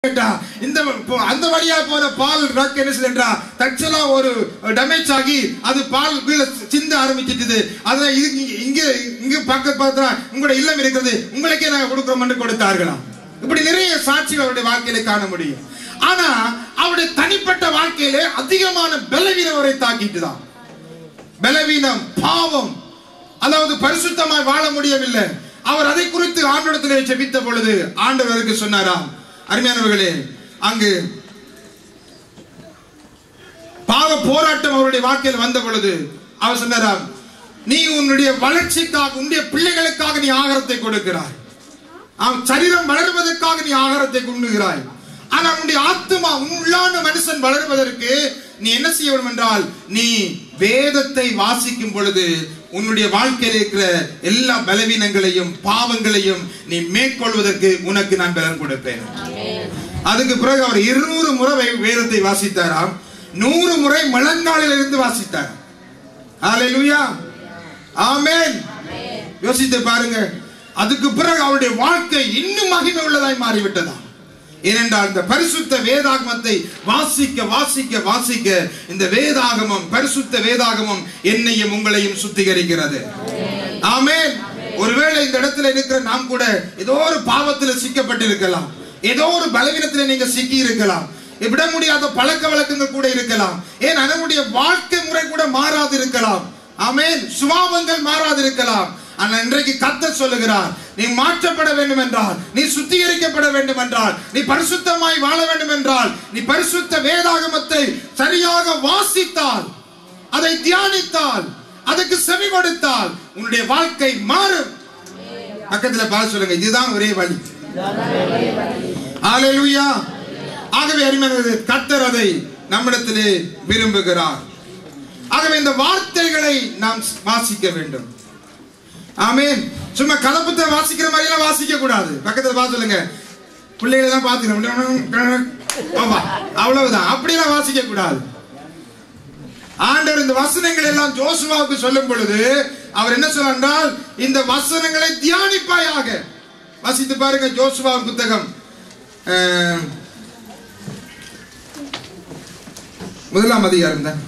கேட்டா இந்த போ- அந்த வழியா போன பால் ட்ரக் என்ன செய்யுதுன்றா தற்சலா ஒரு டேமேஜ் ஆகி அது பால் கீழே சிந்த ஆரம்பிச்சிட்டுது அதை இது- இங்க- இங்க இங்க பக்க பார்த்தா உங்களோட இல்லம் இருக்கிறது உங்களுக்கே நாங்க கொடுக்கிறோம் கொடுத்தார்களாம் இப்படி நிறைய சாட்சிகள் அவருடைய வாழ்க்கையில காண முடியும் ஆனா அவருடைய தனிப்பட்ட வாழ்க்கையிலே அதிகமான பலவீனம் அவரை தாக்கிட்டுதான் பலவீனம் பாவம் அதாவது பரிசுத்தமாய் வாழ முடியவில்லை அவர் அதை குறித்து ஆண்டவரத்திலே ஜெபித்த பொழுது ஆண்டவருக்கு சொன்னாராம் அருமையானவர்களே அங்கு பாவ போராட்டம் அவருடைய வாழ்க்கையில் வந்த பொழுது அவர் சொன்னாராம் நீ உன்னுடைய வளர்ச்சிக்காக உன்னுடைய பிள்ளைகளுக்காக நீ ஆகாரத்தை கொடுக்கிறாய் அவன் சரீரம் வளருவதற்காக நீ ஆகாரத்தை உண்ணுகிறாய் ஆனா உன்னுடைய ஆத்மா உன் உள்ளான மனுஷன் வளருவதற்கு நீ என்ன செய்ய வேண்டும் என்றால் நீ வேதத்தை வாசிக்கும் பொழுது உன்னுடைய வாழ்க்கையில் இருக்கிற எல்லா பலவீனங்களையும் பாவங்களையும் நீ மேற்கொள்வதற்கு உனக்கு நான் பலன் கொடுப்பேன் அதுக்கு பிறகு அவர் இருநூறு முறை வே- வேதத்தை வாசித்தாராம் நூறு முறை முழங்காலில் இருந்து வாசித்தார் ஹalleluya ஆமென் யோசித்து பாருங்க அதுக்கு பிறகு அவருடைய வாழ்க்கை இன்னும் மகிமை உள்ளதாய் மாறிவிட்டதா ஏனென்றால் இந்த பரிசுத்த வேதாகமத்தை வாசிக்க வாசிக்க வாசிக்க இந்த வேதாகமம் பரிசுத்த வேதாகமம் என்னையும் உங்களையும் சுத்திகரிக்கிறது ஆமென் ஒருவேளை இந்த இடத்துல இருக்கிற நாம் கூட ஏதோ ஒரு பாவத்தில் சிக்கப்பட்டிருக்கலாம் ஏதோ ஒரு பலவீனத்தில் நீங்க சிக்கி இருக்கலாம் விட முடியாத பழக்க வழக்கங்கள் கூட இருக்கலாம் ஏன் அதனுடைய வாழ்க்கை முறை கூட மாறாது இருக்கலாம் ஆமென் சுபாவங்கள் மாறாது இருக்கலாம் ஆனா இன்றைக்கு கத்த சொல்லுகிறார் நீ மாற்றப்பட வேண்டும் என்றால் நீ சுத்திகரிக்கப்பட வேண்டும் என்றால் நீ பரிசுத்தமாய் வாழ வேண்டும் என்றால் நீ பரிசுத்த வேதாகமத்தை சரியாக வாசித்தால் அதை தியானித்தால் அதுக்கு செவி கொடுத்தால் உன்னுடைய வாழ்க்கை மாறும் பக்கத்துல பார்த்து சொல்லுங்க இதுதான் ஒரே வழி ஹalleluya ஆகவே அருமையானது கர்த்தர் அதை நம்மிடத்திலே விரும்புகிறார் ஆகவே இந்த வார்த்தைகளை நாம் வாசிக்க வேண்டும் ஆமென் சும்மா கலப்பத்தை வாசிக்கிற மாதிரி எல்லாம் வாசிக்க கூடாது பக்கத்துல பார்த்து சொல்லுங்க பிள்ளைகளை தான் பாத்துக்கிறோம் அவ்வளவுதான் அப்படியெல்லாம் வாசிக்க கூடாது ஆண்டவர் இந்த வசனங்கள் எல்லாம் ஜோசுவாவுக்கு சொல்லும் பொழுது அவர் என்ன சொல்றால் இந்த வசனங்களை தியானிப்பாயாக வாசித்து பாருங்க ஜோசுவா புத்தகம் அஹ், முதலாம் அதிகாரம் தான்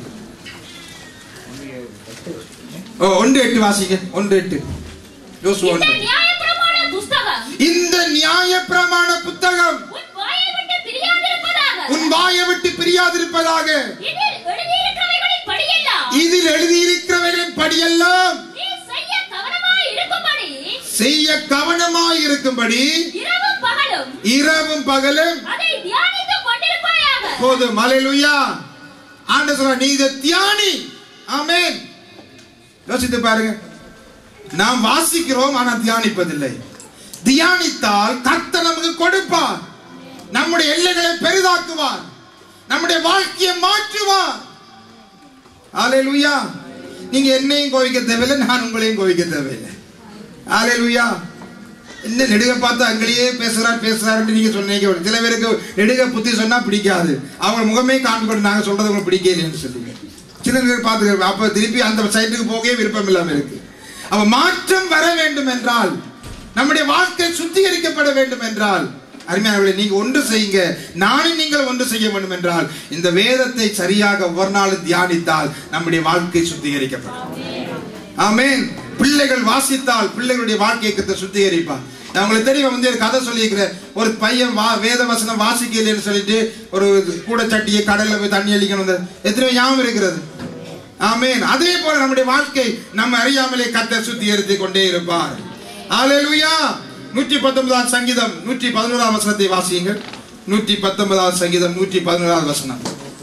ஓ ஒன்று எட்டு வாசிக்க ஒன்று எட்டு யோசுவா இந்த ஒன்று நியாயப்பிரமாண புஸ்தகம் இந்த நியாய பிரமாண புத்தகம் உன் வாயை விட்டு பிரியாதிருப்பதாக உன் வாயை விட்டு பிரியாதிருப்பதாக இதில் எழுதியிருக்கிறவைகளின் படியெல்லாம் இதில் எழுதியிருக்கிறவர்களின் படியெல்லாம் நீ செய்ய கவனமாய் இருக்கும்படி செய்ய கவனமாய் இருக்கும்படி இரவும் பகலும் இரவும் பகலும் அதை தியானித்துக் கொண்டிருப்பாயாக போதும் அலையிலுயா ஆண்ட சொல்ற நீ இதை தியானி ஆமென் யோசித்து பாருங்க நாம் வாசிக்கிறோம் ஆனா தியானிப்பதில்லை தியானித்தால் கர்த்தர் நமக்கு கொடுப்பார் நம்முடைய எல்லைகளை பெரிதாக்குவார் நம்முடைய வாழ்க்கையை மாற்றுவார் ஆலேலுயா நீங்க என்னையும் கோவிக்க தேவையில்லை நான் உங்களையும் கோவிக்க தேவையில்லை ஆலேலுயா என்ன நெடுக பார்த்தா அங்கேயே பேசுறார் பேசுறாருன்னு நீங்க சொன்னீங்க சில பேருக்கு நெடுக புத்தி சொன்னா பிடிக்காது அவங்க முகமே காண்பிக்கணும் நாங்க சொல்றது உங்களுக்கு பிடிக்கலைன்னு சொல்லி சில பேர் பார்த்துக்க அப்ப திருப்பி அந்த சைட்டுக்கு போகவே விருப்பம் இல்லாம இருக்கு அவ மாற்றம் வர வேண்டும் என்றால் நம்முடைய வாழ்க்கை சுத்திகரிக்கப்பட வேண்டும் என்றால் அருமையானவர்களே நீங்க ஒன்று செய்யுங்க நானும் நீங்கள் ஒன்று செய்ய வேண்டும் என்றால் இந்த வேதத்தை சரியாக ஒவ்வொரு நாளும் தியானித்தால் நம்முடைய வாழ்க்கை சுத்திகரிக்கப்படும் ஆமென் பிள்ளைகள் வாசித்தால் பிள்ளைகளுடைய வாழ்க்கையை கத்த சுத்திகரிப்பார் நான் உங்களுக்கு தெரியும் வந்து ஒரு கதை சொல்லியிருக்கிறேன் ஒரு பையன் வா வேத வசனம் வாசிக்கலைன்னு சொல்லிட்டு ஒரு கூட சட்டியை கடல்ல போய் தண்ணி அடிக்கணும் வந்து. எத்தனை பேர் ஞாபகம் இருக்கிறது ஆமென் அதே போல நம்முடைய வாழ்க்கை நம்ம அறியாமலே கத்த சுத்திகரித்து கொண்டே இருப்பார் ஹalleluya நூற்றி பத்தொன்பதாம் சங்கீதம் நூற்றி பதினோராம் வசனத்தை வாசியுங்கள் நூற்றி பத்தொன்பதாம் சங்கீதம் நூற்றி பதினோராம் வசனம்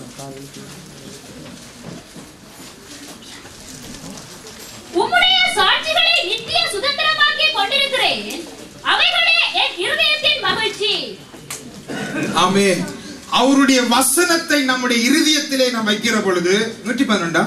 உம்முடைய சாட்சிகளை நித்திய சுதந்திரமாக்கி கொண்டிருக்கிறேன் அவைகளே என் இருதயத்தின் மகிழ்ச்சி ஆமென் அவருடைய வசனத்தை நம்முடைய இருதயத்திலே நாம் வைக்கிற பொழுது நூற்றி பதினொண்டா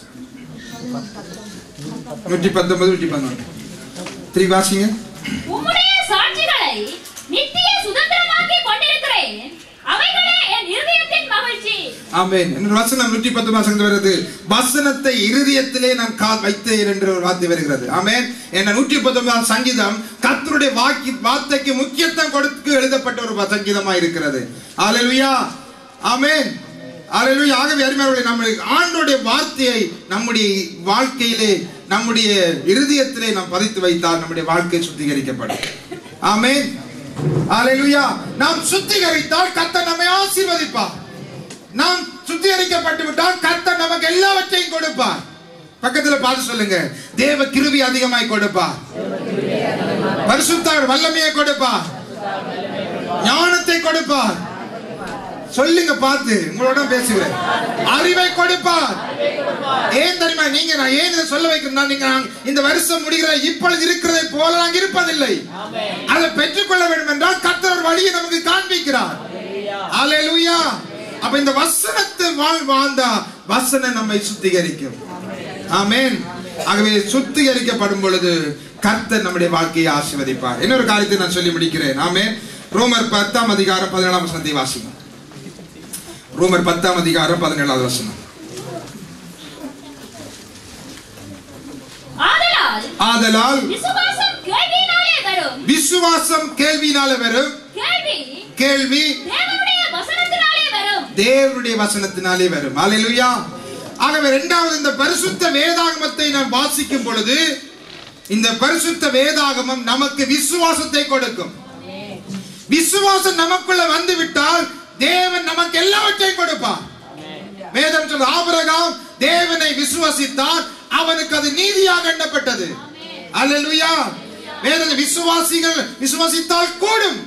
நூற்றி பத்தொன்பது நூற்றி பதினொன்று திருப்பி வாசிங்க உம்முடைய சாட்சிகளை நித்திய சுதந்திரமாக்கி கொண்டிருக்கிறேன் அவைகளே என் இருதயத்தின் மகிழ்ச்சி ஆமென் என்ற வசனம் நூற்றி பத்து மாசம் வருகிறது வசனத்தை இருதயத்திலே நான் கால் வைத்தேன் என்று ஒரு வார்த்தை வருகிறது ஆமென் என்ற நூற்றி பத்தொன்பதாம் சங்கீதம் கர்த்தருடைய வாக்கி வார்த்தைக்கு முக்கியத்துவம் கொடுத்து எழுதப்பட்ட ஒரு சங்கீதமா இருக்கிறது அல்லேலூயா ஆமென் அல்லேலூயா ஆகவே அருமையானவர்களே நம்ம ஆண்டோடைய வார்த்தையை நம்முடைய வாழ்க்கையிலே நம்முடைய இருதயத்திலே நாம் பதித்து வைத்தால் நம்முடைய வாழ்க்கை சுத்திகரிக்கப்படும் ஆமென் அல்லேலூயா நாம் சுத்திகரித்தால் கர்த்தர் நம்மை ஆசீர்வதிப்பார் நாம் சுத்திகரிக்கப்பட்டு விட்டால் கர்த்தர் நமக்கு எல்லாவற்றையும் கொடுப்பார் பக்கத்துல பார்த்து சொல்லுங்க தேவ கிருபி அதிகமாய் கொடுப்பார் பரிசுத்தார் வல்லமையை கொடுப்பார் ஞானத்தை கொடுப்பார் சொல்லுங்க பார்த்து உங்களோட பேசுகிறேன் அறிவை கொடுப்பார் ஏன் தெரியுமா நீங்க நான் ஏன் இதை சொல்ல வைக்கிறேன்னா நீங்க நான் இந்த வருஷம் முடிகிற இப்பொழுது இருக்கிறதை போல நாங்கள் இருப்பதில்லை அதை பெற்றுக்கொள்ள வேண்டும் என்றால் கர்த்தர் ஒரு வழியை நமக்கு காண்பிக்கிறார் அல்லேலூயா அப்ப இந்த வசனத்தை வாழ் வாழ்ந்தா வசனம் நம்மை சுத்திகரிக்கும் ஆமென் ஆகவே சுத்திகரிக்கப்படும் பொழுது கர்த்தர் நம்முடைய வாழ்க்கையை ஆசீர்வதிப்பார் இன்னொரு காரியத்தை நான் சொல்லி முடிக்கிறேன் ஆமென் ரோமர் பத்தாம் அதிகாரம் பதினேழாம் வசனத்தை வாசிக்கும் ரோமர் பத்தாம் அதிகாரம் பதினேழாவது வசனம் ஆதலால் ஆதலால் விசுவாசம் கேள்வியினாலே வரும் விசுவாசம் கேள்வினால வரும் கேள்வி கேள்வி தேவனுடைய வசனத்தினாலே வரும் தேவனுடைய வசனத்தினாலே வரும் அல்லேலூயா ஆகவே இரண்டாவது இந்த பரிசுத்த வேதாகமத்தை நாம் வாசிக்கும் பொழுது இந்த பரிசுத்த வேதாகமம் நமக்கு விசுவாசத்தை கொடுக்கும் விசுவாசம் நமக்குள்ள வந்து விட்டால் தேவன் நமக்கு எல்லாவற்றையும் கொடுப்பார் வேதம் சொல்ற ஆபிரகாம் தேவனை விசுவாசித்தார் அவனுக்கு அது நீதியாக எண்ணப்பட்டது அல்லேலூயா வேத விசுவாசிகள் விசுவாசித்தால் கூடும்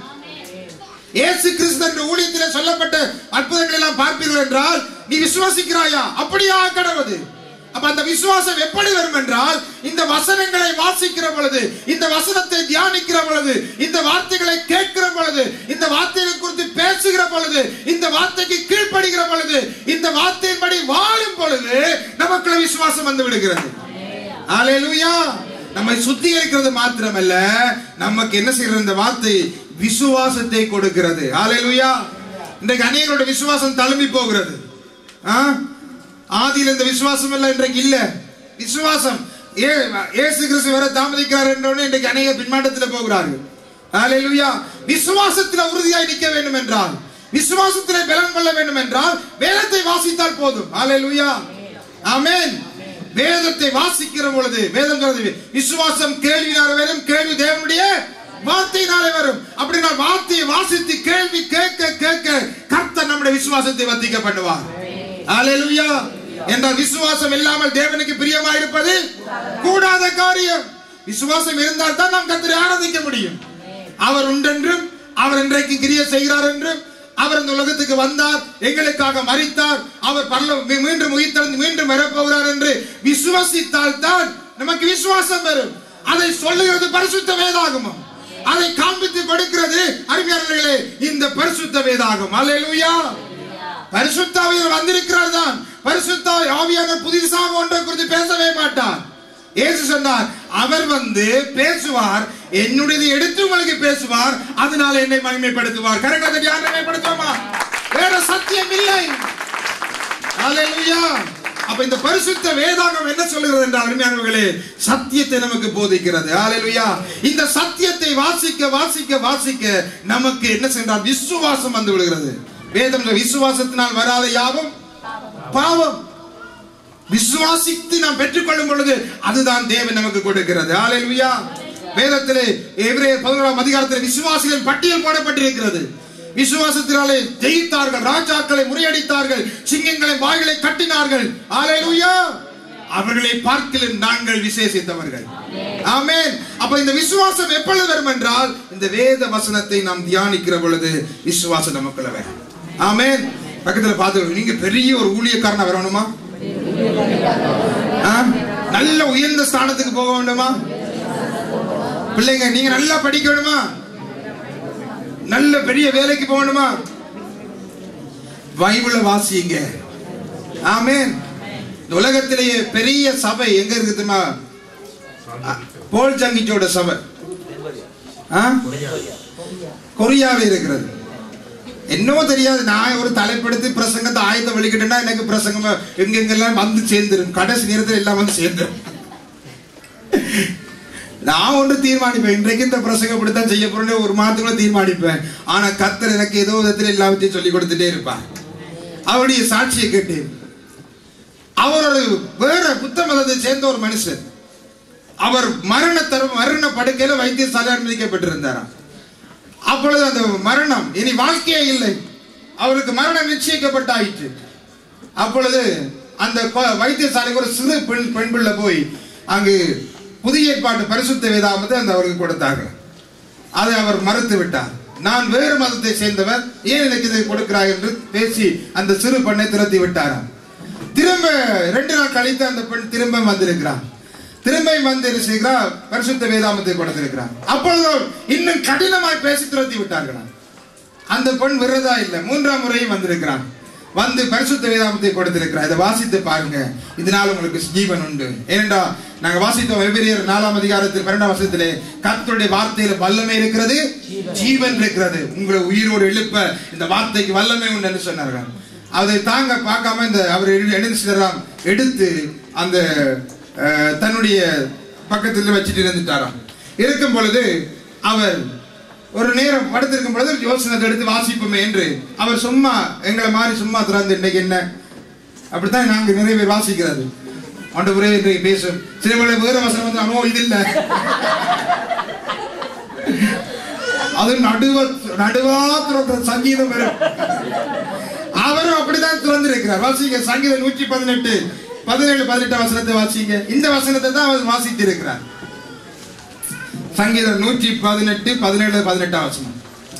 இயேசு கிறிஸ்து என்ற ஊழியத்தில் சொல்லப்பட்ட அற்புதங்கள் எல்லாம் பார்ப்பீர்கள் என்றால் நீ விசுவாசிக்கிறாயா அப்படியா கடவுது அப்ப அந்த விசுவாசம் எப்படி வரும் என்றால் இந்த வசனங்களை வாசிக்கிற பொழுது இந்த வசனத்தை தியானிக்கிற பொழுது இந்த வார்த்தைகளை கேட்கிற பொழுது இந்த வார்த்தைகள் குறித்து பேசுகிற பொழுது இந்த வார்த்தைக்கு கீழ்ப்படுகிற பொழுது இந்த வார்த்தையின்படி வாழும் பொழுது நமக்குள்ள விசுவாசம் வந்து விடுகிறது அல்லேலூயா நம்மை சுத்திகரிக்கிறது மாத்திரமல்ல நமக்கு என்ன செய்யறது இந்த வார்த்தை விசுவாசத்தை கொடுக்கிறது அல்லேலூயா இன்றைக்கு அநேகரோட விசுவாசம் தழும்பி போகிறது ஆ? ஆதியில் இந்த விசுவாசம் எல்லாம் இன்றைக்கு இல்ல விசுவாசம் ஏ- இயேசு கிறிஸ்து வர தாமதிக்கிறார் என்றவுடனே இன்றைக்கு அநேக பின்மாட்டத்தில் போகிறார்கள் அல்லேலூயா விசுவாசத்தில் உறுதியாய் நிற்க வேண்டும் என்றால் விசுவாசத்திலே பலன் கொள்ள வேண்டும் என்றால் வேதத்தை வாசித்தால் போதும் அல்லேலூயா ஆமென் வேதத்தை வாசிக்கிற பொழுது வேதம் சொல்றது விசுவாசம் கேள்வினால வரும் கேள்வி தேவனுடைய வார்த்தையினாலே வரும் அப்படின்னா வார்த்தையை வாசித்து கேள்வி கேட்க கேட்க கர்த்தர் நம்முடைய விசுவாசத்தை வர்த்திக்க பண்ணுவார் அல்லேலூயா என்றால் விசுவாசம் இல்லாமல் தேவனுக்கு பிரியமா இருப்பது கூடாத காரியம் விசுவாசம் இருந்தால் தான் நாம் கர்த்தரை ஆராதிக்க முடியும் அவர் உண்டென்றும் அவர் இன்றைக்கு கிரிய செய்கிறார் என்றும் அவர் இந்த உலகத்துக்கு வந்தார் எங்களுக்காக மரித்தார் அவர் பரல மீ- மீண்டும் உயிர்த்தெழுந்து மீண்டும் வரப்போகிறார் என்று விசுவாசித்தால் தான் நமக்கு விசுவாசம் வரும் அதை சொல்லுகிறது பரிசுத்த வேதாகமம் அதை காண்பித்து கொடுக்கிறது அறிஞர்களே இந்த பரிசுத்த வேதாகம் அல்லேலூயா பரிசுத்தாவியர் வந்திருக்கிறார் தான் பரிசுத்த ஆவியானவர் புதிதாக ஒன்றை குறித்து பேசவே மாட்டார் இயேசு சொன்னார் அவர் வந்து பேசுவார் என்னுடையதை எடுத்து உங்களுக்கு பேசுவார் அதனால என்னை மகிமைப்படுத்துவார் கரெக்டாக யார் மகிமைப்படுத்துவோமா வேற சத்தியம் இல்லை ஹalleluya அப்ப இந்த பரிசுத்த வேதாகம் என்ன சொல்லுகிறது என்றால் அருமையானவர்களே சத்தியத்தை நமக்கு போதிக்கிறது ஹalleluya இந்த சத்தியத்தை வாசிக்க வாசிக்க வாசிக்க நமக்கு என்ன சென்றால் விசுவாசம் வந்து விடுகிறது வேதம் சொல்ல, விசுவாசத்தினால் வராத யாவும் பாவம் விசுவாசித்து நாம் பெற்றுக்கொள்ளும் பொழுது அதுதான் தேவன் நமக்கு கொடுக்கிறது ஹalleluya வேதத்திலே எபிரேயர் 11ஆம் அதிகாரத்தில் விசுவாசிகளின் பட்டியல் போடப்பட்டிருக்கிறது விசுவாசத்தினாலே ஜெயித்தார்கள் ராஜாக்களை முறியடித்தார்கள் சிங்கங்களை வாய்களை கட்டினார்கள் ஹalleluya அவர்களை பார்க்கலும் நாங்கள் விசேஷித்தவர்கள் ஆமென் அப்ப இந்த விசுவாசம் எப்பொழுது வரும் என்றால் இந்த வேத வசனத்தை நாம் தியானிக்கிற பொழுது விசுவாசம் நமக்குள்ள வரும் ஆமென் பக்கத்துல பார்த்து நீங்க பெரிய ஒரு ஊழியக்காரனா வரணுமா ஆ? நல்ல உயர்ந்த ஸ்தானத்துக்கு போக வேண்டுமா பிள்ளைங்க நீங்க நல்லா படிக்க வேணுமா நல்ல பெரிய வேலைக்கு போகணுமா பைபிள வாசிங்க ஆமென் இந்த உலகத்திலேயே பெரிய சபை எங்க இருக்கு தெரியுமா அ, போல் ஜங்கிச்சோட சபை ஆ? கொரியாவில் இருக்கிறது என்னவோ தெரியாது நான் ஒரு தலைப்படுத்தி பிரசங்கத்தை ஆயத்தை வெளிக்கிட்டேன்னா எனக்கு பிரசங்கம் எங்கெங்கெல்லாம் வந்து சேர்ந்துரும் கடைசி நேரத்தில் எல்லாம் வந்து சேர்ந்துரும் நான் ஒன்று தீர்மானிப்பேன் இன்றைக்கு இந்த பிரசங்கம் இப்படித்தான் செய்ய போறேன்னு ஒரு மாதத்துக்குள்ள தீர்மானிப்பேன் ஆனா கர்த்தர் எனக்கு ஏதோ விதத்தில் எல்லாவற்றையும் சொல்லி கொடுத்துட்டே இருப்பார் அவருடைய சாட்சியை கேட்டு அவர் ஒரு வேற புத்த மதத்தை சேர்ந்த ஒரு மனுஷர் அவர் மரண தரும் மரண படுக்கையில வைத்தியசாலை அனுமதிக்கப்பட்டிருந்தாராம் அப்பொழுது அந்த மரணம் இனி வாழ்க்கையே இல்லை அவருக்கு மரணம் நிச்சயிக்கப்பட்டாயிற்று அப்பொழுது அந்த கொ- வைத்தியசாலைக்கு ஒரு சிறு பெண் பெண் பிள்ளை போய் அங்கு புதிய ஏற்பாட்டு பரிசுத்த வேதாமத்தை அந்த அவருக்கு கொடுத்தாங்க அதை அவர் மறுத்து விட்டார் நான் வேறு மதத்தை சேர்ந்தவர் ஏன் எனக்கு இதை கொடுக்கிறாய் என்று பேசி அந்த சிறு பெண்ணை துரத்தி விட்டாராம் திரும்ப ரெண்டு நாள் கழித்து அந்த பெண் திரும்ப வந்திருக்கிறார் திரும்ப வந்து என்ன செய்கிறார் பரிசுத்த வேதாமத்தை கொடுத்திருக்கிறார் அப்பொழுது அவர் இன்னும் கடினமாய் பேசி துரத்தி விட்டார்களாம் அந்த பெண் விரதா இல்லை மூன்றாம் முறையும் வந்திருக்கிறான் வந்து பரிசுத்த வேதாமத்தை கொடுத்திருக்கிறார் இதை வாசித்து பாருங்க இதனால் உங்களுக்கு ஜீவன் உண்டு ஏனென்றா நாங்க வாசித்தோம் வெவ்வேறு நாலாம் அதிகாரத்தில் பன்னெண்டாம் வருஷத்திலே கர்த்தருடைய வார்த்தையில வல்லமை இருக்கிறது ஜீவன் இருக்கிறது உங்களை உயிரோடு எழுப்ப இந்த வார்த்தைக்கு வல்லமை உண்டு என்று சொன்னார்கள் அதை தாங்க பார்க்காம இந்த அவர் என்ன செய்யறாம் எடுத்து அந்த அஹ், தன்னுடைய பக்கத்தில் வச்சுட்டு இருந்துட்டாராம் இருக்கும் பொழுது அவர் ஒரு நேரம் படுத்திருக்கும் பொழுது யோசனை எடுத்து வாசிப்போமே என்று அவர் சும்மா எங்களை மாதிரி சும்மா திறந்து இன்னைக்கு என்ன அப்படித்தான் நாங்க நிறைய பேர் வாசிக்கிறது ஆண்டவரே இன்றைக்கு பேசும் சில வேளை வேற வசனம் வந்து அனோ இது இல்ல அது நடுவ நடுவா திறந்த சங்கீதம் வரும் அவரும் அப்படிதான் திறந்திருக்கிறார் வாசிங்க சங்கீதம் நூற்றி பதினெட்டு பதினேழு பதினெட்டு வசனத்தை வாசிங்க இந்த வசனத்தை தான் அவர் வாசித்து இருக்கிறார் சங்கீதம் நூற்றி பதினெட்டு பதினேழு பதினெட்டாம் வசனம்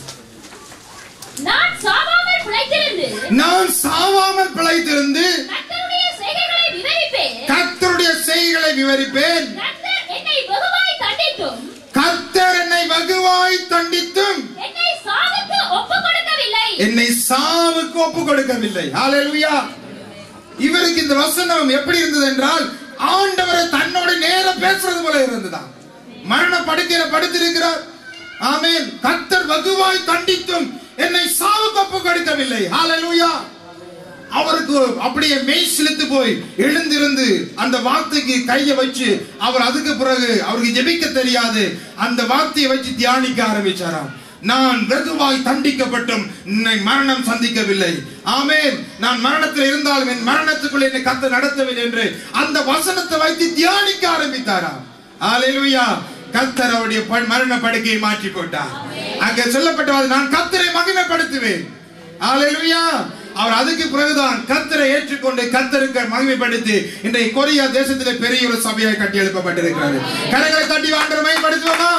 நான் சாவாமல் பிழைத்திருந்து நான் சாவாமல் பிழைத்திருந்து கர்த்தருடைய செய்கைகளை விவரிப்பேன் கர்த்தருடைய செய்களை விவரிப்பேன் கர்த்தர் என்னை வெகுவாய் தண்டித்தும் கர்த்தர் என்னை வகுவாய் தண்டித்தும் என்னை சாவுக்கு ஒப்புக் கொடுக்கவில்லை என்னை சாவுக்கு ஒப்பு கொடுக்கவில்லை ஹalleluya இவருக்கு இந்த வசனம் எப்படி இருந்தது என்றால் ஆண்டவரை தன்னோட நேர பேசுறது போல இருந்ததா மரண படுக்கையில படுத்திருக்கிறார் ஆமென் கர்த்தர் வகுவாய் தண்டித்தும் என்னை சாவுக்கு ஒப்பு கொடுக்கவில்லை ஹalleluya அவருக்கு அப்படியே மெய் சிலுத்து போய் எழுந்திருந்து அந்த வார்த்தைக்கு கையை வச்சு அவர் அதுக்கு பிறகு அவருக்கு ஜெபிக்க தெரியாது அந்த வார்த்தையை வச்சு தியானிக்க ஆரம்பிச்சாராம் நான் வெகுவாய் தண்டிக்கப்பட்டும் என்னை மரணம் சந்திக்கவில்லை ஆமென் நான் மரணத்தில் இருந்தாலும் என் மரணத்துக்குள் என்னை கத்த நடத்தவில்லை என்று அந்த வசனத்தை வைத்து தியானிக்க ஆரம்பித்தாராம் ஹalleluya கத்தர் அவருடைய ப- மரண படுக்கையை மாற்றி போட்டார் அங்கே சொல்லப்பட்டது நான் கத்தரை மகிமைப்படுத்துவேன் ஹalleluya அவர் அதுக்கு பிறகுதான் கத்தரை ஏற்றுக்கொண்டு கத்தருக்கு மகிமைப்படுத்தி இன்றைய கொரியா தேசத்திலே பெரிய ஒரு சபையாய் கட்டி எழுப்பப்பட்டிருக்கிறது கரங்களை தட்டி ஆண்டரை மகிமைப்படுத்துவோமா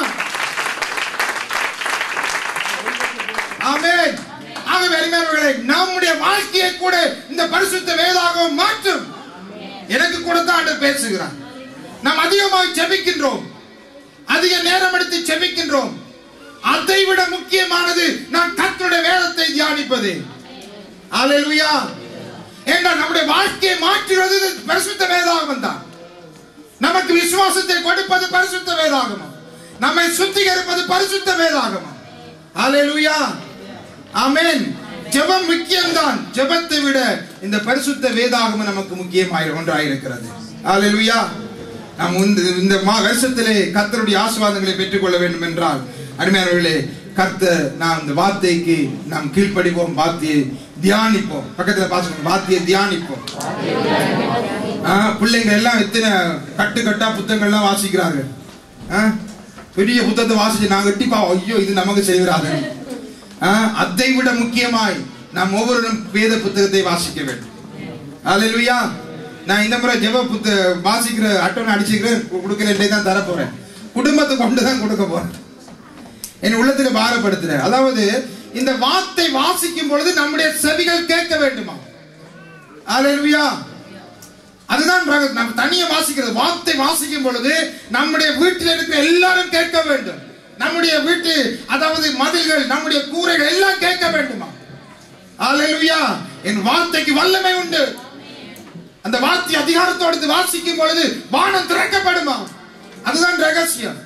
ஆமென் ஆகவே அருமையானவர்களே நம்முடைய வாழ்க்கையை கூட இந்த பரிசுத்த வேதாகவும் மாற்றும் எனக்கு கூட தான் ஆண்டவர் பேசுகிறார் நாம் அதிகமாக ஜெபிக்கின்றோம் அதிக நேரம் எடுத்து ஜெபிக்கின்றோம் அதை விட முக்கியமானது நான் கர்த்தருடைய வேதத்தை தியானிப்பது அல்லேலூயா ஏண்டா நம்முடைய வாழ்க்கையை மாற்றுவது இது பரிசுத்த வேதாகமம் தான் நமக்கு விசுவாசத்தை கொடுப்பது பரிசுத்த வேதாகமம் நம்மை சுத்திகரிப்பது பரிசுத்த வேதாகமம் அல்லேலூயா ஆமென் ஜெபம் முக்கியம்தான் ஜெபத்தை விட இந்த பரிசுத்த வேதாகமம் நமக்கு முக்கியமாய் ஒன்றாயிருக்கிறது அல்லேலூயா நாம் இந்த இந்த மா வருஷத்திலே கர்த்தருடைய ஆசீர்வாதங்களை பெற்றுக்கொள்ள வேண்டும் என்றால் அருமையானவர்களே கர்த்தர் நாம் இந்த வார்த்தைக்கு நாம் கீழ்ப்படிவோம் வார்த்தையை தியானிப்போம் பக்கத்துல பாசுங்க வார்த்தையை தியானிப்போம் ஆ, பிள்ளைங்க எல்லாம் எத்தனை கட்டு கட்டா புத்தகங்கள்லாம் வாசிக்கிறார்கள் ஆ, பெரிய புத்தகத்தை வாசிச்சு நாங்க எட்டிப்பா ஐயோ இது நமக்கு செய்கிறாரு அதை விட முக்கியமாய் நாம் ஒவ்வொருவரும் வேத புத்தகத்தை வாசிக்க வேண்டும் அல்லேலூயா நான் இந்த முறை ஜெப புத்த வாசிக்கிற அட்டவணை அடிச்சுக்கிறேன் கொடுக்கிறேன் தான் தர போறேன் குடும்பத்தை கொண்டு தான் கொடுக்க போறேன் என் உள்ளத்துல பாரப்படுத்துறேன் அதாவது இந்த வார்த்தை வாசிக்கும் பொழுது நம்முடைய செவிகள் கேட்க வேண்டுமா அல்லேலூயா அதுதான் ரக- நம்ம தனியா வாசிக்கிறது வார்த்தை வாசிக்கும் பொழுது நம்முடைய வீட்டில் இருக்கிற எல்லாரும் கேட்க வேண்டும் நம்முடைய வீட்டு அதாவது மதில்கள் நம்முடைய கூரைகள் எல்லாம் கேட்க வேண்டுமா அல்லேலூயா என் வார்த்தைக்கு வல்லமை உண்டு அந்த வார்த்தை அதிகாரத்தோடு வாசிக்கும் பொழுது வானம் திறக்கப்படுமா அதுதான் ரகசியம்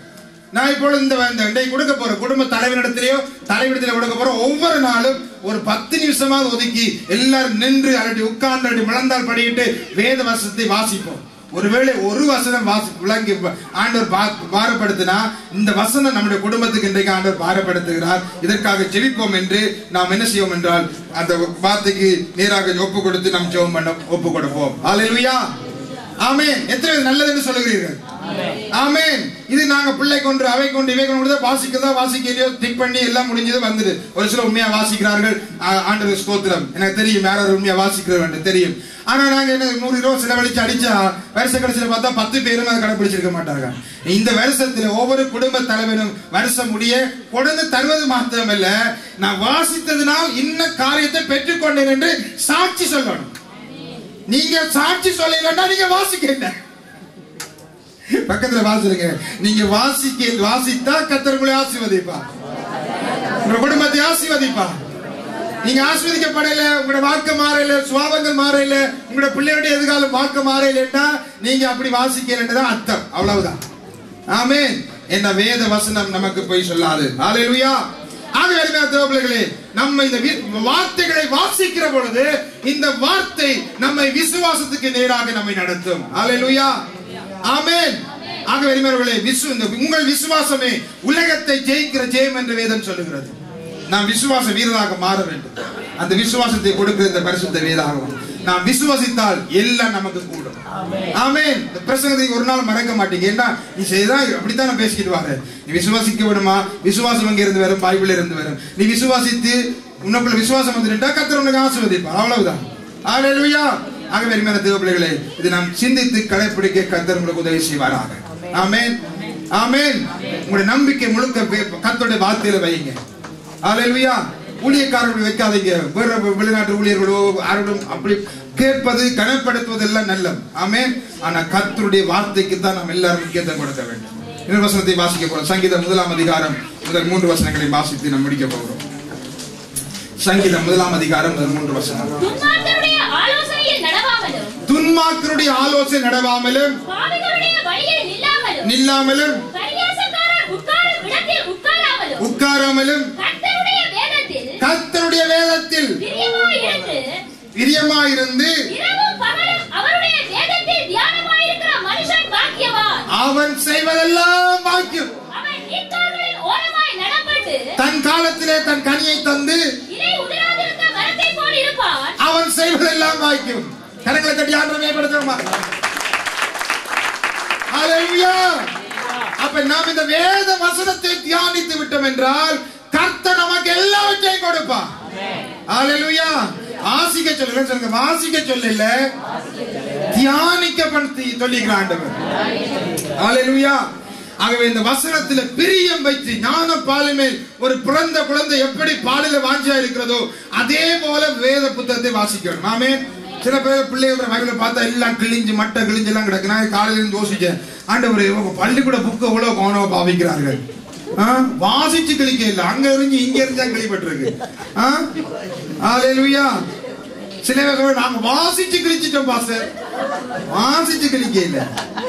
நான் இப்பொழுது இந்த இந்த இன்றைக்கு கொடுக்க போறேன் குடும்ப தலைவரிடத்திலேயோ தலைவரிடத்திலே கொடுக்க போறோம் ஒவ்வொரு நாளும் ஒரு பத்து நிமிஷமாவது ஒதுக்கி எல்லாரும் நின்று அல்லடி உட்கார்ந்து அல்லடி முழந்தால் படிக்கிட்டு வேத வசனத்தை வாசிப்போம் ஒருவேளை ஒரு வசனம் வாசி விளங்கி ஆண்டவர் பா- பாரப்படுத்தினா இந்த வசனம் நம்முடைய குடும்பத்துக்கு இன்றைக்கு ஆண்டவர் பாரப்படுத்துகிறார் இதற்காக ஜெபிப்போம் என்று நாம் என்ன செய்வோம் என்றால் அந்த வார்த்தைக்கு நேராக ஒப்பு கொடுத்து நாம் ஜெபம் பண்ண ஒப்பு கொடுப்போம் ஹalleluya ஆமென் எத்தனை பேர் நல்லது என்று சொல்லுகிறீர்கள் ஆமென் இது நாங்க பிள்ளை கொண்டு அவை கொண்டு இவை கொண்டு தான் வாசிக்கிறதா வாசிக்கலையோ திக் பண்ணி எல்லாம் முடிஞ்சது வந்தது ஒரு சில உண்மையா வாசிக்கிறார்கள் ஆ- ஆண்டவர் ஸ்தோத்திரம் எனக்கு தெரியும் யாராவது உண்மையா வாசிக்கிறவன் தெரியும் ஆனா நாங்க என்ன நூறு ரூபா செலவழிச்சு அடிச்சா வருஷ கடைசியில பார்த்தா பத்து பேரும் அதை கடைபிடிச்சிருக்க மாட்டாங்க இந்த வருஷத்துல ஒவ்வொரு குடும்ப தலைவரும் வருஷம் முடிய கொண்டு தருவது மாத்திரமல்ல நான் வாசித்ததினால் இன்ன காரியத்தை பெற்றுக்கொண்டேன் என்று சாட்சி சொல்லணும் நீங்க சாட்சி சொல்லலைன்னா நீங்க வாசிக்கல பக்கத்துல வாசிருங்க நீங்க வாசிக்க வாசித்தா கத்தர் உங்களை ஆசீர்வதிப்பா உங்க குடும்பத்தை ஆசீர்வதிப்பா நீங்க ஆஸ்வதிக்கப்படல உங்களோட வாழ்க்கை மாறல சுவாபங்கள் மாறல உங்களோட பிள்ளையோட எதிர்காலம் வாழ்க்கை மாறலன்னா நீங்க அப்படி வாசிக்கலன்றதான் அர்த்தம் அவ்வளவுதான் ஆமென் என்ன வேத வசனம் நமக்கு போய் சொல்லாது ஹalleluya ஆகவே அருமையான தேவப்பிள்ளைகளே நம்ம இந்த வி- வார்த்தைகளை வாசிக்கிற பொழுது இந்த வார்த்தை நம்மை விசுவாசத்துக்கு நேராக நம்மை நடத்தும் ஹalleluya ஆமென் ஆகவே அருமையானவர்களே விசு இந்த உங்கள் விசுவாசமே உலகத்தை ஜெயிக்கிற ஜெயம் என்று வேதம் சொல்லுகிறது நாம் விசுவாச வீரராக மாற வேண்டும் அந்த விசுவாசத்தை கொடுக்கிற இந்த பரிசுத்த வேதாகும் நாம் விசுவாசித்தால் எல்லாம் நமக்கு கூடும் ஆமென் இந்த பிரசங்கத்தை ஒரு நாள் மறக்க மாட்டீங்க ஏன்னா நீ செய்தா அப்படித்தான் நான் பேசிக்கிட்டு வாரு நீ விசுவாசிக்க வேணுமா விசுவாசம் எங்க இருந்து வரும் பைபிள் இருந்து வரும் நீ விசுவாசித்து உனக்குள்ள விசுவாசம் வந்துட்டா கத்தர் உனக்கு ஆசீர்வதிப்பார் அவ்வளவுதான் ஹalleluya ஆகவே அருமையான தேவ பிள்ளைகளே இது நாம் சிந்தித்து கடைப்பிடிக்க கத்தர் உங்களுக்கு உதவி செய்வாராக ஆமென் ஆமென் உங்களுடைய நம்பிக்கை முழுக்க வே- கர்த்தருடைய வார்த்தையில வைங்க ஹalleluya ஊழியக்காரர்கள் வைக்காதீங்க வேற வெளிநாட்டு ஊழியர்களோ யாரோடும் அப்படி கேட்பது கனப்படுத்துவது எல்லாம் நல்லது ஆமென் ஆனா கர்த்தருடைய வார்த்தைக்கு தான் நாம் எல்லாரும் முக்கியத்துவம் கொடுக்க வேண்டும் இன்னொரு வசனத்தை வாசிக்க போறோம் சங்கீதம் முதலாம் அதிகாரம் முதல் மூன்று வசனங்களை வாசித்து நாம் முடிக்க போகிறோம் சங்கீதம் முதலாம் அதிகாரம் முதல் மூன்று வசனம் துன்மார்க்கருடைய ஆலோசனையில் நடவாமலும் துன்மார்க்கருடைய ஆலோசனை நடவாமலும் பாவிகளுடைய வழியில் நில்லாமலும் நில்லாமலும் பரியாசக்காரர் உட்காரும் இடத்தில் உட்காராமலும் உட்காராமலும் கர்த்தருடைய வேதத்தில் கர்த்தருடைய வேதத்தில் பிரியமாயிருந்து பிரியமாயிருந்து இரவும் பகலும் அவருடைய வேதத்தில் தியானமாயிருக்கிற மனுஷன் பாக்கியவான் அவன் செய்வதெல்லாம் வாக்கியம் அவன் நீர்க்கால்களின் ஓரமாய் நடப்பட்டு தன் காலத்திலே தன் கனியை தந்து இலை உதிராதிருந்த மரத்தை போல் இருப்பான் அவன் செய்வதெல்லாம் வாய்க்கும் கரங்களை தட்டி ஆண்டு மேம்படுத்துமா அப்ப நாம் இந்த வேத வசனத்தை தியானித்து விட்டோம் என்றால் கர்த்தர் நமக்கு எல்லாவற்றையும் கொடுப்பான் ஹalleluya ஆசிக்க சொல்லல சொல்லுங்க வாசிக்க சொல்லல தியானிக்க படுத்தி சொல்லிக்கிறான் ஆண்டவர் ஹalleluya ஆகவே இந்த வசனத்துல பிரியம் வைத்து ஞான பாலுமேல் ஒரு பிறந்த குழந்தை எப்படி பாலில வாஞ்சியா இருக்கிறதோ அதே போல வேத புத்தகத்தை வாசிக்கணும் ஆமே சில பேர் பிள்ளைகள வகையில பார்த்தா எல்லாம் கிழிஞ்சு மட்டை கிழிஞ்சு எல்லாம் கிடக்கு நான் காலையில இருந்து யோசிச்சேன் ஆண்டவர் இவங்க பள்ளிக்கூட புக்கு எவ்வளவு கவனமா பாவிக்கிறார்கள் ஆ? வாசிச்சு கிழிக்க இல்ல அங்க இருந்து இங்க இருந்து தான் கிழிப்பட்டிருக்கு ஆ? ஹalleluya சில பேர் சொல்றாங்க, நாங்க வாசிச்சு கிழிச்சிட்டோம் பாஸ்டர் வாசிச்சு கிழிக்க இல்ல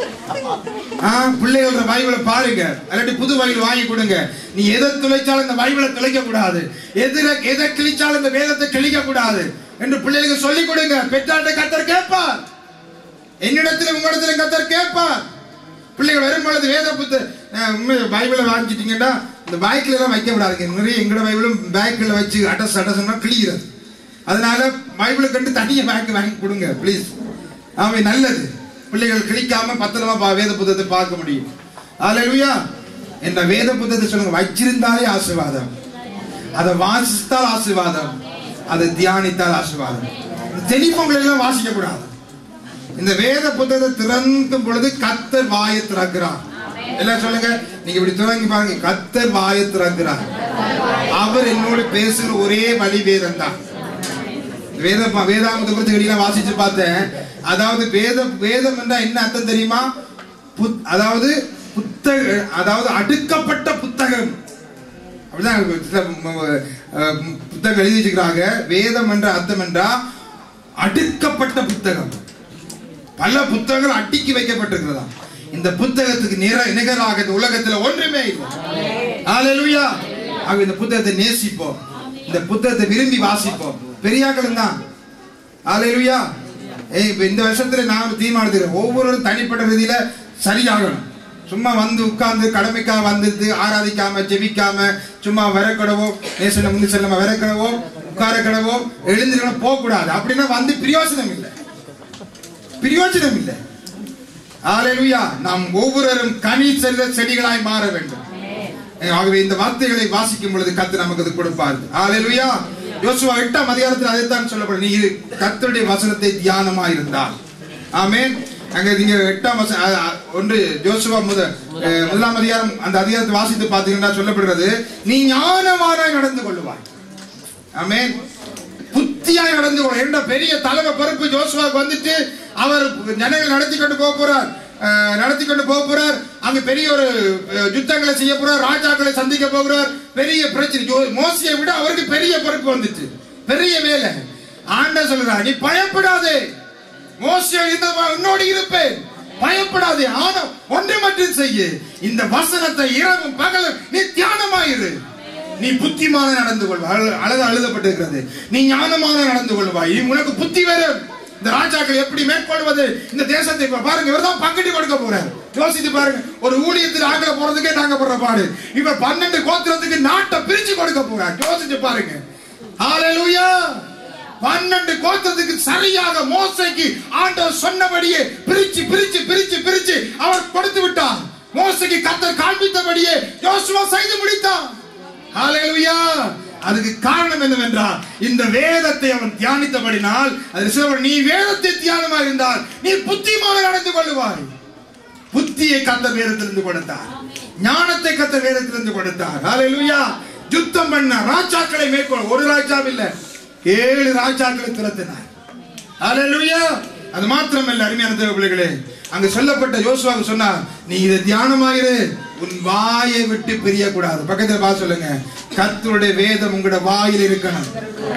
ஆ, பிள்ளைகளோட பைபிளை பாருங்க இல்லாட்டி புது பைபிள் வாங்கி கொடுங்க நீ எதை துளைச்சாலும் இந்த பைபிளை துளைக்க கூடாது எதிர எதை கிழிச்சாலும் இந்த வேதத்தை கிழிக்க கூடாது என்று பிள்ளைகளுக்கு சொல்லிக் கொடுங்க பெற்றாட்ட கத்தர் கேட்பார் என்னிடத்துல உங்களிடத்துல கத்தர் கேட்பார் பிள்ளைகள் வரும் பொழுது வேத புத்த அஹ், உண்மை பைபிளை வாங்கிட்டீங்கன்னா இந்த பேக்ல எல்லாம் வைக்க கூடாதுங்க நிறைய எங்கட பைபிளும் பேக்கில் வச்சு அட்டஸ் அட்டஸ்னா கிழிகிறது அதனால பைபிளை கண்டு தனியா பேக் வாங்கி கொடுங்க ப்ளீஸ் ஆமை நல்லது பிள்ளைகள் கிழிக்காம பத்திரமா பா- வேத புத்தகத்தை பார்க்க முடியும் அல்லேலூயா என்ன வேத புத்தகத்தை சொல்லுங்க வச்சிருந்தாலே ஆசீர்வாதம் அதை வாசித்தால் ஆசீர்வாதம் அதை தியானித்தால் ஆசீர்வாதம் டெலிபோன்கள் எல்லாம் வாசிக்க கூடாது இந்த வேத புத்தகத்தை திறக்கும் பொழுது கத்தர் வாயை திறக்கிறார் எல்லாம் சொல்லுங்க நீங்க இப்படி துவங்கி பாருங்க கத்தர் வாயை திறக்கிறார் அவர் என்னோடு பேசுகிற ஒரே வழி வேதம் தான் வேத வேதாமத்தை குறித்து வெளியில வாசிச்சு பார்த்தேன் அதாவது வேத வேதம் என்றா என்ன அர்த்தம் தெரியுமா புத்- அதாவது புத்தக அதாவது அடுக்கப்பட்ட புத்தகம் அப்படிதான் சில, ம், அஹ், புத்தகம் எழுதி வச்சுக்கிறாங்க வேதம் என்ற அர்த்தம் என்றா அடுக்கப்பட்ட புத்தகம் பல புத்தகங்கள் அட்டிக்கு வைக்கப்பட்டிருக்கிறதா இந்த புத்தகத்துக்கு நிற நிகராக இந்த உலகத்துல ஒன்றுமே இல்லை ஹalleluya ஆக இந்த புத்தகத்தை நேசிப்போம் இந்த புத்தகத்தை விரும்பி வாசிப்போம் பெரியாக்களும் தான் ஹalleluya ஏய் இப்ப இந்த வருஷத்துல நான் ஒரு தீர்மானத்துக்கு ஒவ்வொருவரும் தனிப்பட்ட ரீதியில சரியாகணும் சும்மா வந்து உட்கார்ந்து கடமைக்காக வந்துட்டு ஆராதிக்காம ஜெபிக்காம சும்மா விரக்கடவோ நேசன முந்தி செல்லாம விரக்கடவோ உட்கார கடவோ எழுந்திருக்கணும் போக கூடாது அப்படின்னா வந்து பிரயோஜனம் இல்லை பிரயோஜனம் இல்லை ஹalleluya நாம் ஒவ்வொருவரும் கனி செல்ல செடிகளாய் மாற வேண்டும் ஆகவே இந்த வார்த்தைகளை வாசிக்கும் பொழுது கத்து நமக்கு அது கொடுப்பார் ஹalleluya யோசுவா எட்டாம் அதிகாரத்தில் அதைத்தான் சொல்லப்படும் நீ இரு கர்த்தருடைய வசனத்தை தியானமாய் இருந்தால் ஆமென் அங்க நீங்க எட்டாம் வச அ- அ- ஒன்று ஜோசுவா முத அஹ், முதலாம் அதிகாரம் அந்த அதிகாரத்தை வாசித்து பார்த்தீங்கன்னா சொல்லப்படுகிறது நீ ஞானமானாய் நடந்து கொள்ளுவாய் ஆமென் புத்தியாய் நடந்து கொள்ள என்ற பெரிய தலைமை பொறுப்பு ஜோசுவாக்கு வந்துட்டு அவர் ஜனங்கள் நடத்தி கொண்டு போக போறார் அஹ், நடத்தி கொண்டு போக போறார் அங்க பெரிய ஒரு அஹ், யுத்தங்களை செய்ய போறார் ராஜாக்களை சந்திக்க போகிறார் பெரிய பிரச்சனை ஜோ- மோசையை விட அவருக்கு பெரிய பொறுப்பு வந்துச்சு பெரிய வேலை ஆண்ட சொல்றார் நீ பயப்படாதே மோசே இந்த உன்னோடு இருப்பேன் பயப்படாதே ஆனா ஒன்று மட்டும் செய்ய இந்த வசனத்தை இரவும் பகலும் நீ தியானமாயிரு நீ புத்திமான நடந்து கொள்வாய் அழ- அழகு எழுதப்பட்டிருக்கிறது நீ ஞானமான நடந்து கொள்வாய் இனி உனக்கு புத்தி வரும் இந்த ராஜாக்கள் எப்படி மேற்கொள்வது இந்த தேசத்தை இப்ப பாருங்க இவர் தான் பங்கிட்டு கொடுக்க போறார் யோசித்து பாருங்க ஒரு ஊழியத்தில் ஆக்கிற போறதுக்கே நாங்க போடுற பாடு இவர் பன்னெண்டு கோத்திரத்துக்கு நாட்டை பிரிச்சு கொடுக்க போறார் யோசிச்சு பாருங்க ஹalleluya பன்னெண்டு கோத்திரத்துக்கு சரியாக மோசைக்கு ஆண்டவர் சொன்னபடியே பிரிச்சு பிரிச்சு பிரிச்சு பிரிச்சு அவர் கொடுத்து விட்டார் மோசைக்கு கத்தர் காண்பித்தபடியே யோசுவா செய்து முடித்தார் ஹalleluya அதுக்கு காரணம் என்னவென்றால் இந்த வேதத்தை அவன் தியானித்தபடினால் அது சிலவர் நீ வேதத்தை தியானமாக இருந்தால் நீ புத்திமான நடந்து கொள்ளுவாய் புத்தியை கத்த வேதத்திலிருந்து கொடுத்தார் ஞானத்தை கத்த வேதத்திலிருந்து கொடுத்தார் ஹalleluya யுத்தம் பண்ண ராஜாக்களை மேற்கொள் ஒரு ராஜா இல்ல ஏழு ராஜாக்களை திரட்டினார் ஹalleluya அது மாத்திரமல்ல அருமையான தேவ பிள்ளைகளே அங்க சொல்லப்பட்ட யோசுவாவுக்கு சொன்னார் நீ இதை தியானமாயிரு உன் வாயை விட்டு பிரியக்கூடாது பக்கத்துல பா சொல்லுங்க கர்த்தருடைய வேதம் உங்களோட வாயில் இருக்கணும்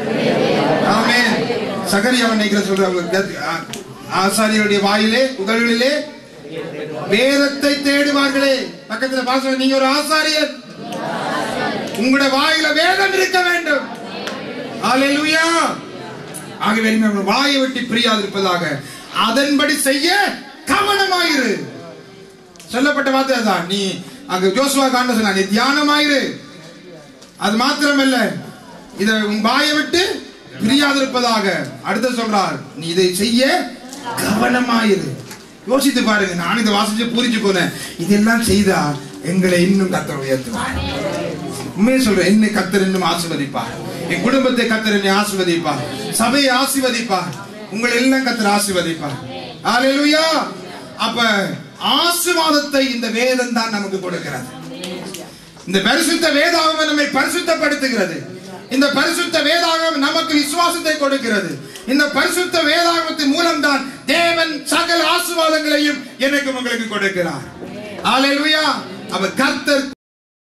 ஆமென் சகரியாவன் நினைக்கிற சொல்ற ஆசாரியருடைய வாயிலே உதடுகளிலே வேதத்தை தேடுவார்களே பக்கத்துல பாச நீங்க ஒரு ஆசாரியர் உங்களுடைய வாயில வேதம் இருக்க வேண்டும் ஹalleluya ஆகவே நீங்கள் வாயை விட்டு பிரியாதிருப்பதாக அதன்படி செய்ய கவனமாயிரு சொல்லப்பட்ட வார்த்தை அதான் நீ அங்க ஜோசுவா காண்ட சொன்னா நீ தியானமாயிரு அது மாத்திரமல்ல இதை உன் வாயை விட்டு பிரியாதிருப்பதாக அடுத்து சொல்றார் நீ இதை செய்ய கவனமாயிரு யோசித்து பாருங்க நான் இதை வாசிச்சு புரிஞ்சு போனேன் இதெல்லாம் செய்தா எங்களை இன்னும் கத்தர் உயர்த்துவார் உண்மையை சொல்றேன் என்னை கத்தர் இன்னும் ஆசிர்வதிப்பார் என் குடும்பத்தை கத்தர் என்னை ஆசிர்வதிப்பார் சபையை ஆசிர்வதிப்பார் உங்களை எல்லாம் கத்தர் ஆசிர்வதிப்பார் ஹalleluya அப்ப ஆசீர்வாதத்தை இந்த வேதம் தான் நமக்கு கொடுக்கிறது இந்த பரிசுத்த வேதாகமம் நம்மை பரிசுத்தப்படுத்துகிறது இந்த பரிசுத்த வேதாகமம் நமக்கு விசுவாசத்தை கொடுக்கிறது இந்த பரிசுத்த வேதாகமத்தின் மூலம்தான் தேவன் சகல ஆசீர்வாதங்களையும் எனக்கு உங்களுக்கு கொடுக்கிறார் ஹalleluya அப்ப கர்த்தர்